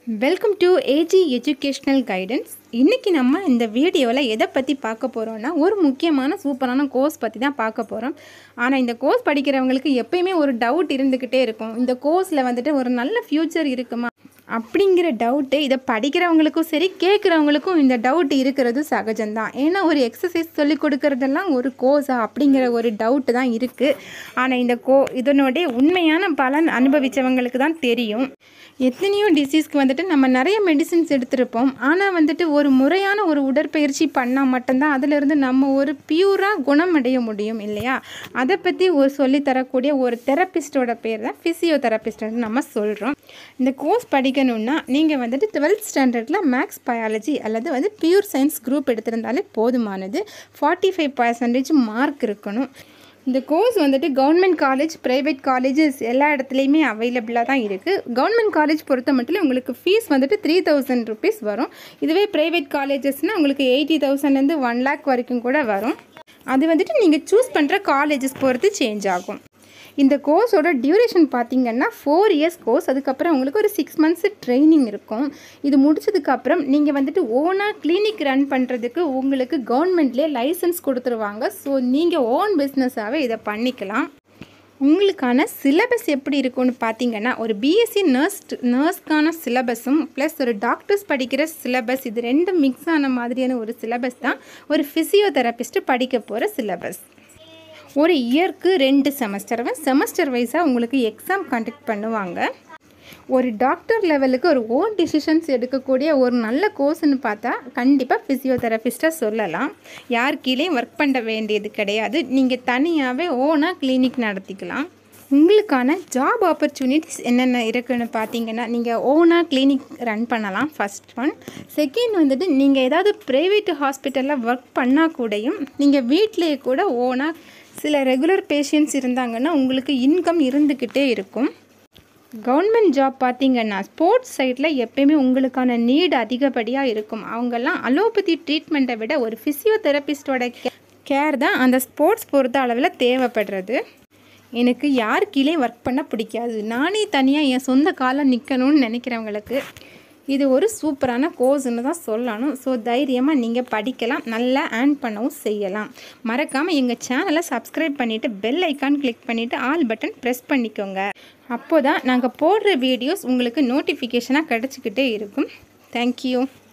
welcome to AG educational guidance இன்றைக்கி நம்ம இந்த வீடியோவில் எதை பற்றி பார்க்க போகிறோம்னா ஒரு முக்கியமான சூப்பரான கோர்ஸ் பற்றி தான் பார்க்க போகிறோம் ஆனால் இந்த கோர்ஸ் படிக்கிறவங்களுக்கு எப்பயுமே ஒரு டவுட் இருந்துக்கிட்டே இருக்கும் இந்த கோர்ஸில் வந்துட்டு ஒரு நல்ல ஃப்யூச்சர் இருக்குமா அப்படிங்கிற டவுட்டு இதை படிக்கிறவங்களுக்கும் சரி கேட்குறவங்களுக்கும் இந்த டவுட் இருக்கிறது சகஜம்தான் ஏன்னா ஒரு எக்ஸசைஸ் சொல்லி கொடுக்கறதெல்லாம் ஒரு கோர்ஸா அப்படிங்கிற ஒரு டவுட்டு தான் இருக்குது ஆனால் இந்த கோ இதனுடைய உண்மையான பலன் அனுபவித்தவங்களுக்கு தான் தெரியும் எத்தனையோ டிசீஸ்க்கு வந்துட்டு நம்ம நிறைய மெடிசின்ஸ் எடுத்திருப்போம் ஆனால் வந்துட்டு ஒரு முறையான ஒரு உடற்பயிற்சி பண்ணால் மட்டும்தான் அதிலிருந்து நம்ம ஒரு பியூராக குணமடைய முடியும் இல்லையா அதை பற்றி ஒரு சொல்லித்தரக்கூடிய ஒரு தெரப்பிஸ்டோட பேர் தான் ஃபிசியோதெரபிஸ்ட்னு நம்ம சொல்கிறோம் இந்த கோர்ஸ் படிக்கணும்னா நீங்கள் வந்துட்டு டுவெல்த் ஸ்டாண்டர்டில் மேக்ஸ் பயாலஜி அல்லது வந்து பியூர் சயின்ஸ் குரூப் எடுத்திருந்தாலே போதுமானது ஃபார்ட்டி ஃபைவ் பர்சன்டேஜ் மார்க் இருக்கணும் இந்த கோர்ஸ் வந்துட்டு கவர்மெண்ட் காலேஜ் ப்ரைவேட் காலேஜஸ் எல்லா இடத்துலையுமே அவைலபிளாக தான் இருக்குது கவர்மெண்ட் காலேஜ் பொறுத்த மட்டும் உங்களுக்கு ஃபீஸ் வந்துட்டு த்ரீ தௌசண்ட் ருபீஸ் வரும் இதுவே ப்ரைவேட் காலேஜஸ்னால் உங்களுக்கு எயிட்டி தௌசண்ட்லேருந்து ஒன் லேக் வரைக்கும் கூட வரும் அது வந்துட்டு நீங்கள் சூஸ் பண்ணுற காலேஜஸ் பொறுத்து சேஞ்ச் ஆகும் இந்த கோர்ஸோட டியூரேஷன் பார்த்தீங்கன்னா ஃபோர் இயர்ஸ் கோர்ஸ் அதுக்கப்புறம் உங்களுக்கு ஒரு சிக்ஸ் மந்த்ஸ் ட்ரைனிங் இருக்கும் இது முடிச்சதுக்கப்புறம் நீங்கள் வந்துட்டு ஓனாக கிளினிக் ரன் பண்ணுறதுக்கு உங்களுக்கு கவர்மெண்ட்லேயே லைசன்ஸ் கொடுத்துருவாங்க ஸோ நீங்கள் ஓன் பிஸ்னஸாகவே இதை பண்ணிக்கலாம் உங்களுக்கான சிலபஸ் எப்படி இருக்கும்னு பார்த்தீங்கன்னா ஒரு பிஎஸ்சி நர்ஸ் நர்ஸ்க்கான சிலபஸும் ப்ளஸ் ஒரு டாக்டர்ஸ் படிக்கிற சிலபஸ் இது ரெண்டும் மிக்ஸ் ஆன மாதிரியான ஒரு சிலபஸ் தான் ஒரு ஃபிசியோதெரபிஸ்ட் படிக்க போகிற சிலபஸ் ஒரு இயர்க்கு ரெண்டு செமஸ்டர் செமஸ்டர் வைஸாக உங்களுக்கு எக்ஸாம் கண்டக்ட் பண்ணுவாங்க ஒரு டாக்டர் லெவலுக்கு ஒரு ஓன் டிசிஷன்ஸ் எடுக்கக்கூடிய ஒரு நல்ல கோர்ஸ்னு பார்த்தா கண்டிப்பாக ஃபிசியோதெரபிஸ்ட்டாக சொல்லலாம் யார் கீழேயும் ஒர்க் பண்ண வேண்டியது கிடையாது நீங்கள் தனியாகவே ஓனாக கிளினிக் நடத்திக்கலாம் உங்களுக்கான ஜாப் ஆப்பர்ச்சுனிட்டிஸ் என்னென்ன இருக்குன்னு பார்த்தீங்கன்னா நீங்கள் ஓனாக கிளினிக் ரன் பண்ணலாம் ஃபஸ்ட் ஒன் செகண்ட் வந்துட்டு நீங்கள் ஏதாவது ப்ரைவேட் ஹாஸ்பிட்டலில் ஒர்க் பண்ணால் கூடயும் நீங்கள் வீட்டிலேயே கூட ஓனாக சில ரெகுலர் பேஷண்ட்ஸ் இருந்தாங்கன்னா உங்களுக்கு இன்கம் இருந்துக்கிட்டே இருக்கும் கவர்மெண்ட் ஜாப் பார்த்தீங்கன்னா ஸ்போர்ட்ஸ் சைடில் எப்பயுமே உங்களுக்கான நீடு அதிகப்படியாக இருக்கும் அவங்கெல்லாம் அலோபதி ட்ரீட்மெண்ட்டை விட ஒரு ஃபிசியோதெரபிஸ்டோட கேர் தான் அந்த ஸ்போர்ட்ஸ் பொறுத்த அளவில் தேவைப்படுறது எனக்கு யார் கீழே ஒர்க் பண்ண பிடிக்காது நானே தனியாக என் சொந்த காலம் நிற்கணும்னு நினைக்கிறவங்களுக்கு இது ஒரு சூப்பரான கோர்ஸ்னு தான் சொல்லணும் ஸோ தைரியமாக நீங்கள் படிக்கலாம் நல்லா ஏர்ன் பண்ணவும் செய்யலாம் மறக்காமல் எங்கள் சேனலை சப்ஸ்கிரைப் பண்ணிவிட்டு பெல் ஐக்கான் கிளிக் பண்ணிவிட்டு ஆல் பட்டன் ப்ரெஸ் பண்ணிக்கோங்க அப்போ தான் நாங்கள் போடுற வீடியோஸ் உங்களுக்கு நோட்டிஃபிகேஷனாக கிடச்சிக்கிட்டே இருக்கும் தேங்க்யூ